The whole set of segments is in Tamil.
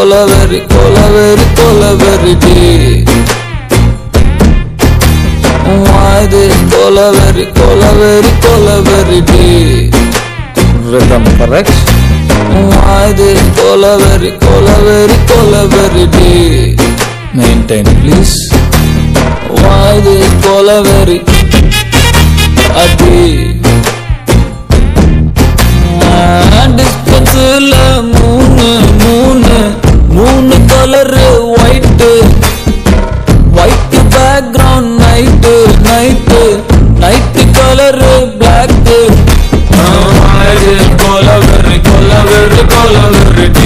கொலவெறி கொலவெறி கொலவெறி டி Why this கொலவெறி கொலவெறி கொலவெறி டி Rhythm correct. Why this கொலவெறி கொலவெறி கொலவெறி டி Maintain please. Why this கொலவெறி அடி டிஸ்பென்ஸில் மூணு மூணு மூணு colour white white background night night night colour black கொலவெறி கொலவெறி கொலவெறி டி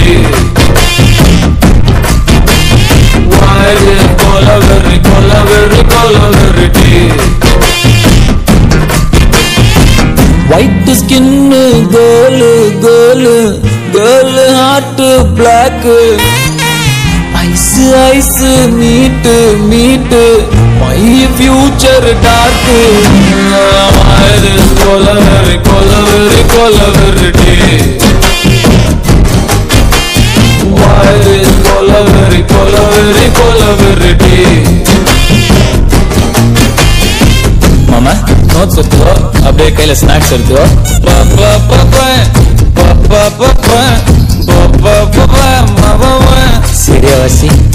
கொலவெறி கொலவெறி கொலவெறி டி white skin girl girl girl heart black eyes eyes meet meet my future dark கொலவெறி கொலவெறி கொலவெறி டி கொலவெறி கொலவெறி கொலவெறி டி மாமா நோட்ஸ் எடுத்துக்கோ அப்படியே கையில ஸ்நாக்ஸ் எடுத்துக்கோ சரியா வாசி